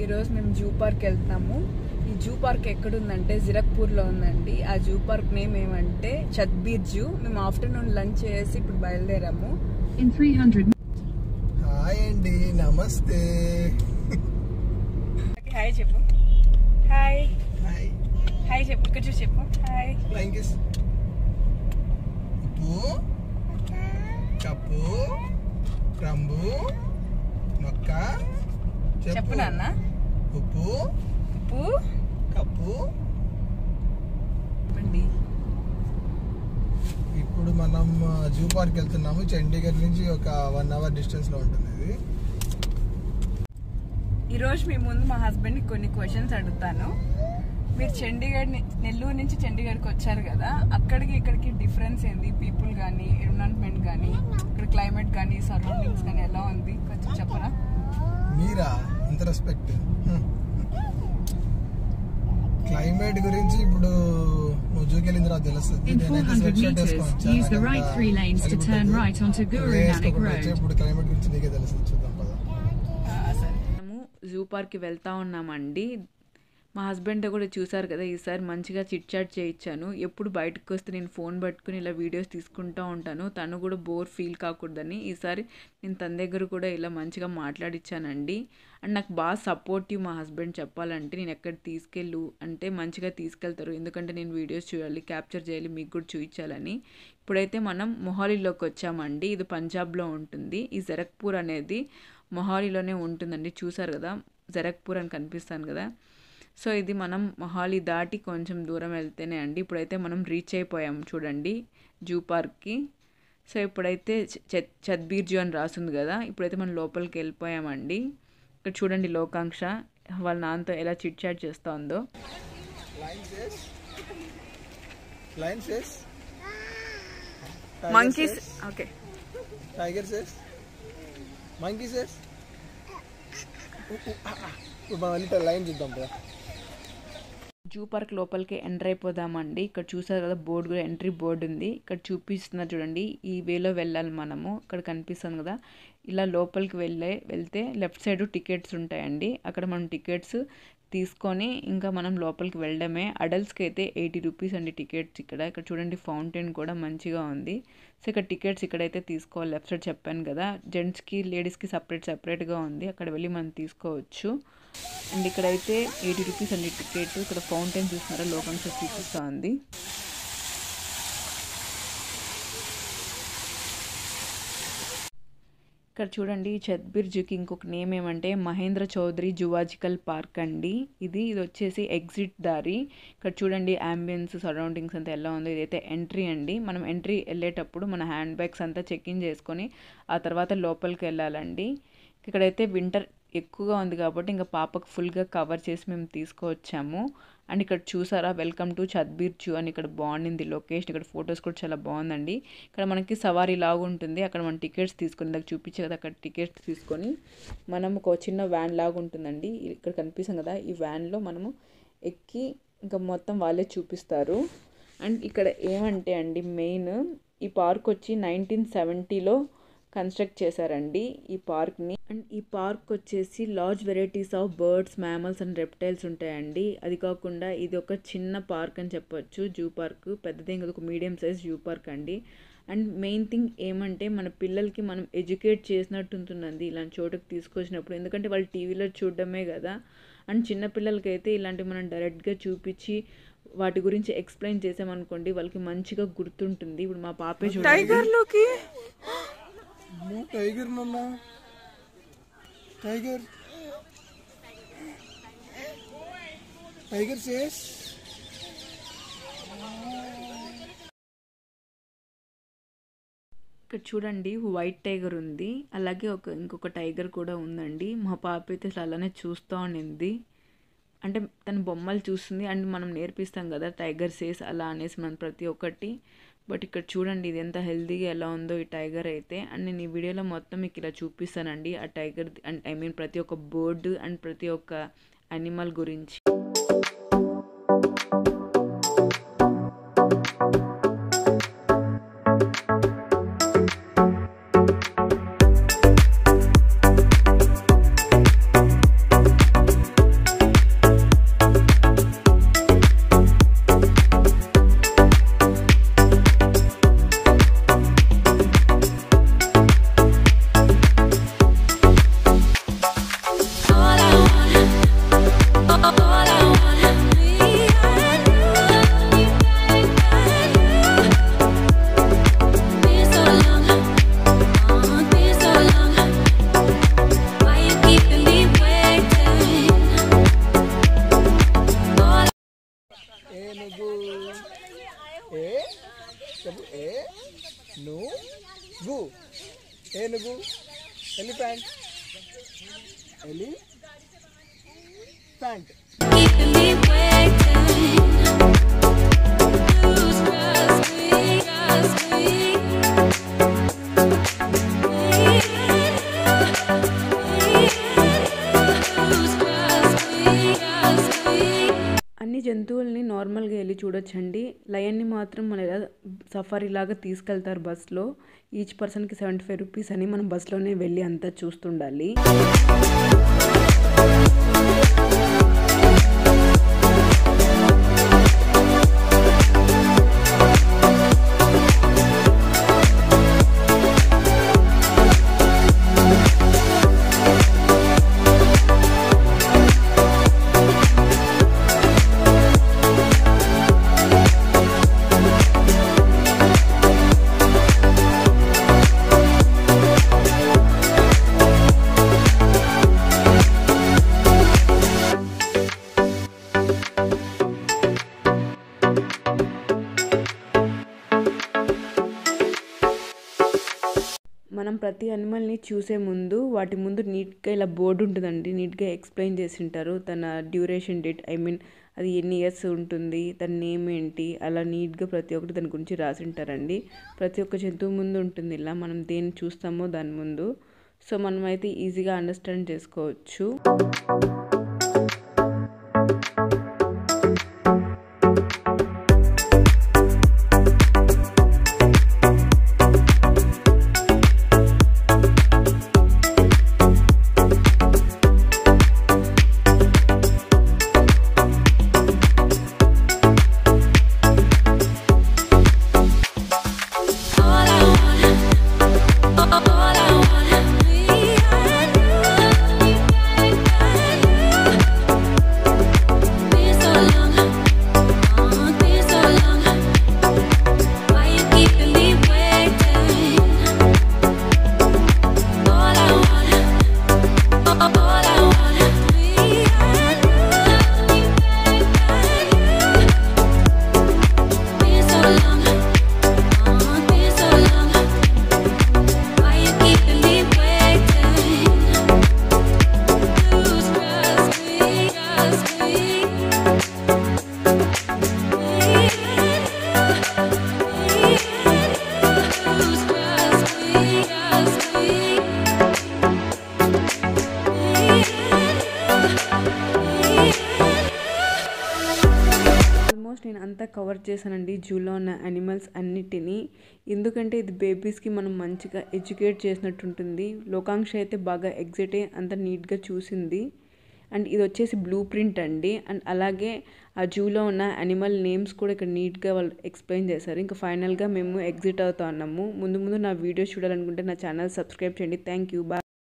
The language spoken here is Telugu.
ఈరోజు మేము జూ పార్క్ వెళ్తున్నాము ఈ జూ పార్క్ ఎక్కడుందంటే జిరక్పూర్లో ఉందండి ఆ జూ పార్క్ నేమ్ ఏమంటే చత్బీర్ జూ మేము ఆఫ్టర్నూన్ లంచ్ చేసి ఇప్పుడు బయలుదేరాము In 300 హాయ్ అండి నమస్తే హాయ్ చెప్పు హాయ్ హాయ్ హాయ్ చెప్పు ఇక్కడ చూసి చెప్పు హాయ్ థ్యాంక్ యూ ఉప్పు కప్పు రంబు మొక్క చెప్పు నాన్న ఉప్పు ఉప్పు కప్పు అండి ఇప్పుడు మనం జూ పార్క్ వెళ్తున్నాము చండీగఢ్ నుంచి ఒక వన్ అవర్ డిస్టెన్స్ లో ఉంటుంది ఇది ఈరోజు మీ ముందు మా హస్బెండ్కి కొన్ని క్వశ్చన్స్ అడుగుతాను మీరు చండీగఢ్ ని- నెల్లూరు నుంచి చండీగఢ్కి వచ్చారు కదా అక్కడికి ఇక్కడికి డిఫరెన్స్ ఏంది పీపుల్ కానీ ఎన్విరాన్మెంట్ కానీ ఇక్కడ క్లైమేట్ కానీ సరౌండింగ్స్ కానీ ఎలా ఉంది కొంచెం చెప్పరా మీరా ఇంత రెస్పెక్ట్ క్లైమేట్ గురించి ఇప్పుడు నువ్వు జూకి వెళ్ళిన తర్వాత తెలుస్తుంది In నేనైతే 400 sweatshirt meters, వేసుకొని use the వచ్చాను. right నాకు three lanes to చలి turn పుట్టదు. right onto Guru నువ్వే Nanak వేసుకోకుండా Road. వచ్చావు, ఇప్పుడు క్లైమేట్ గురించి నీకే తెలుస్తుంది చూద్దాం పద మనము జూ పార్క్కి వెళ్తా ఉన్నామండి మా హస్బెండ్ కూడా చూసారు కదా ఈసారి మంచిగా చిట్ చాట్ చేయించాను ఎప్పుడు బయటకు వస్తే నేను ఫోన్ పట్టుకుని ఇలా వీడియోస్ తీసుకుంటూ ఉంటాను తను కూడా బోర్ ఫీల్ కాకూడదని ఈసారి నేను తన దగ్గర కూడా ఇలా మంచిగా మాట్లాడిచ్చానండి అండ్ నాకు బాగా సపోర్టివ్ మా హస్బెండ్ చెప్పాలంటే నేను ఎక్కడ తీసుకెళ్ళు అంటే మంచిగా తీసుకెళ్తారు ఎందుకంటే నేను వీడియోస్ చూడాలి క్యాప్చర్ చేయాలి మీకు కూడా చూపించాలని ఇప్పుడైతే మనం మొహాలీలోకి వచ్చామండి ఇది పంజాబ్లో ఉంటుంది ఈ జరక్పూర్ అనేది మొహాలీలోనే ఉంటుందండి చూసారు కదా జరక్పూర్ అని కనిపిస్తాను కదా సో ఇది మనం మొహాలి దాటి కొంచెం దూరం వెళ్తేనే అండి ఇప్పుడైతే మనం రీచ్ అయిపోయాం చూడండి జూ పార్క్కి సో ఇప్పుడైతే చ- చత్బీర్ జూ అని రాసింది కదా ఇప్పుడైతే మనం లోపలికి వెళ్ళిపోయామండి ఇక్కడ చూడండి లోకాంక్ష వాళ్ళ నాన్నతో ఎలా చిట్ చాట్ చేస్తూ ఉందో lion says lion says monkeys okay tiger says monkey says ఇప్పుడు మనం వెళ్ళి లైన్ చూద్దాం పద జూ పార్క్ లోపలికి ఎంటర్ అయిపోదామండి ఇక్కడ చూసారు కదా బోర్డు కూడా ఎంట్రీ బోర్డు ఉంది ఇక్కడ చూపిస్తున్నారు చూడండి ఈ వేలో వెళ్ళాలి మనము ఇక్కడ కనిపిస్తుంది కదా ఇలా లోపలికి వెళ్ళే వెళ్తే లెఫ్ట్ సైడ్ టికెట్స్ ఉంటాయండి అక్కడ మనం టికెట్స్ తీసుకొని ఇంకా మనం లోపలికి వెళ్ళడమే అడల్ట్స్కి అయితే ఎయిటీ రూపీస్ అండి టికెట్స్ ఇక్కడ ఇక్కడ చూడండి ఫౌంటైన్ కూడా మంచిగా ఉంది సో ఇక్కడ టికెట్స్ ఇక్కడైతే తీసుకోవాలి లెఫ్ట్ సైడ్ చెప్పాను కదా జెంట్స్కి లేడీస్కి సపరేట్ సపరేట్గా ఉంది అక్కడ వెళ్ళి మనం తీసుకోవచ్చు అండ్ ఇక్కడైతే ఎయిటీ రూపీస్ అండి టికెట్ ఇక్కడ ఫౌంటైన్ చూస్తున్నారా లోకంస్ చూపిస్తూ ఉంది ఇక్కడ చూడండి ఛత్బీర్ జూకి ఇంకొక నేమ్ ఏమంటే మహేంద్ర చౌదరి జువాజికల్ పార్క్ అండి ఇది ఇది వచ్చేసి ఎగ్జిట్ దారి ఇక్కడ చూడండి అంబియన్స్ సరౌండింగ్స్ అంతా ఎలా ఉందో ఇదైతే ఎంట్రీ అండి మనం ఎంట్రీ వెళ్ళేటప్పుడు మన హ్యాండ్ బ్యాగ్స్ అంతా చెక్ ఇన్ చేసుకొని ఆ తర్వాత లోపలికి వెళ్ళాలండి ఇక్కడైతే వింటర్ ఎక్కువగా ఉంది కాబట్టి ఇంకా పాపకు ఫుల్గా కవర్ చేసి మేము తీసుకువచ్చాము అండ్ ఇక్కడ చూసారా వెల్కమ్ టు చద్బీర్ జూ అని ఇక్కడ బాగుంది లొకేషన్ ఇక్కడ ఫొటోస్ కూడా చాలా బాగుందండి ఇక్కడ మనకి సవారీ లాగా ఉంటుంది అక్కడ మనం టికెట్స్ తీసుకుని దాకా చూపించే కదా అక్కడ టికెట్స్ తీసుకొని మనం ఒక చిన్న వ్యాన్ లాగా ఉంటుందండి ఇక్కడ కనిపిస్తుంది కదా ఈ వ్యాన్లో మనము ఎక్కి ఇంకా మొత్తం వాళ్ళే చూపిస్తారు అండ్ ఇక్కడ ఏమంటే అండి మెయిన్ ఈ పార్క్ వచ్చి నైన్టీన్ సెవెంటీలో కన్స్ట్రక్ట్ చేశారండి ఈ పార్క్ని అండ్ ఈ పార్క్ వచ్చేసి large varieties of birds mammals and reptiles ఉంటాయండి అది కాకుండా ఇది ఒక చిన్న పార్క్ అని చెప్పొచ్చు జూ పార్క్ పెద్దది కాదు ఒక మీడియం సైజ్ జూ పార్క్ అండి అండ్ మెయిన్ థింగ్ ఏమంటే మన పిల్లలకి మనం ఎడ్యుకేట్ చేసినట్టు ఉంటుందండి ఇలాంటి చోటుకి తీసుకొచ్చినప్పుడు ఎందుకంటే వాళ్ళు టీవీలో చూడడమే కదా అండ్ చిన్నపిల్లలకి అయితే ఇలాంటివి మనం డైరెక్ట్గా చూపించి వాటి గురించి ఎక్స్ప్లెయిన్ చేసామనుకోండి వాళ్ళకి మంచిగా గుర్తుంటుంది ఇప్పుడు మా పాపే చూడండి టైగర్లోకి టైగర్ నన్న టైగర్ టైగర్ సేస్ ఇక్కడ చూడండి వైట్ టైగర్ ఉంది అలాగే ఒక ఇంకొక టైగర్ కూడా ఉందండి మా పాప అయితే అసలు అలానే చూస్తూ ఉండింది అంటే తన బొమ్మలు చూస్తుంది అండ్ మనం నేర్పిస్తాం కదా టైగర్ సేస్ అలా అనేసి మనం ప్రతి ఒక్కటి బట్ ఇక్కడ చూడండి ఇది ఎంత హెల్తీగా ఎలా ఉందో ఈ టైగర్ అయితే అండ్ నేను ఈ వీడియోలో మొత్తం మీకు ఇలా చూపిస్తానండి ఆ టైగర్ అండ్ ఐ మీన్ ప్రతి ఒక్క బర్డ్ అండ్ ప్రతి ఒక్క అనిమల్ గురించి ఏనుగు elephant elephant Keeping me waiting. Lose trust me, trust me. Lose trust me, trust me. అన్ని జంతువుల్ని నార్మల్గా వెళ్ళి చూడొచ్చండి లయన్ని మాత్రం మన ఇలా సఫారీ లాగా తీసుకెళ్తారు బస్లో ఈచ్ పర్సన్కి సెవెంటీ ఫైవ్ రూపీస్ అని మనం బస్లోనే వెళ్ళి అంతా చూస్తుండాలి మనం ప్రతి అనిమల్ని చూసే ముందు వాటి ముందు నీట్గా ఇలా బోర్డు ఉంటుందండి నీట్గా ఎక్స్ప్లెయిన్ చేసి ఉంటారు తన డ్యూరేషన్ డేట్ ఐ మీన్ అది ఎన్ని ఇయర్స్ ఉంటుంది తన నేమ్ ఏంటి అలా నీట్గా ప్రతి ఒక్కటి దాని గురించి రాసి ఉంటారండి ప్రతి ఒక్క జంతువు ముందు ఉంటుంది ఇలా మనం దేన్ని చూస్తామో దాని ముందు సో మనం అయితే ఈజీగా అండర్స్టాండ్ చేసుకోవచ్చు All I want, all I want, me and you, me and you. Been so long, oh, been so long. Why you keeping me waiting? All I want, all I want, me and you, me and you. Been so long. Oh, been so long. Why you keeping me waiting? Lose trust me, trust me. Lose trust me, trust me. Almost నేను అంతా కవర్ చేశానండి జూలో ఉన్న యానిమల్స్ అన్నిటినీ ఎందుకంటే ఇది బేబీస్కి మనం మంచిగా ఎడ్యుకేట్ చేసినట్టు ఉంటుంది లోకాంక్ష అయితే బాగా ఎగ్జిట్ అయ్యి అంత నీట్గా చూసింది అండ్ ఇది వచ్చేసి బ్లూ ప్రింట్ అండి అండ్ అలాగే ఆ జూలో ఉన్న యానిమల్ నేమ్స్ కూడా ఇక్కడ నీట్గా వాళ్ళు ఎక్స్ప్లెయిన్ చేశారు ఇంకా ఫైనల్గా మేము ఎగ్జిట్ అవుతా ఉన్నాము ముందు ముందు నా వీడియోస్ చూడాలనుకుంటే నా ఛానల్ సబ్స్క్రైబ్ చేయండి థ్యాంక్ యూ బాయ్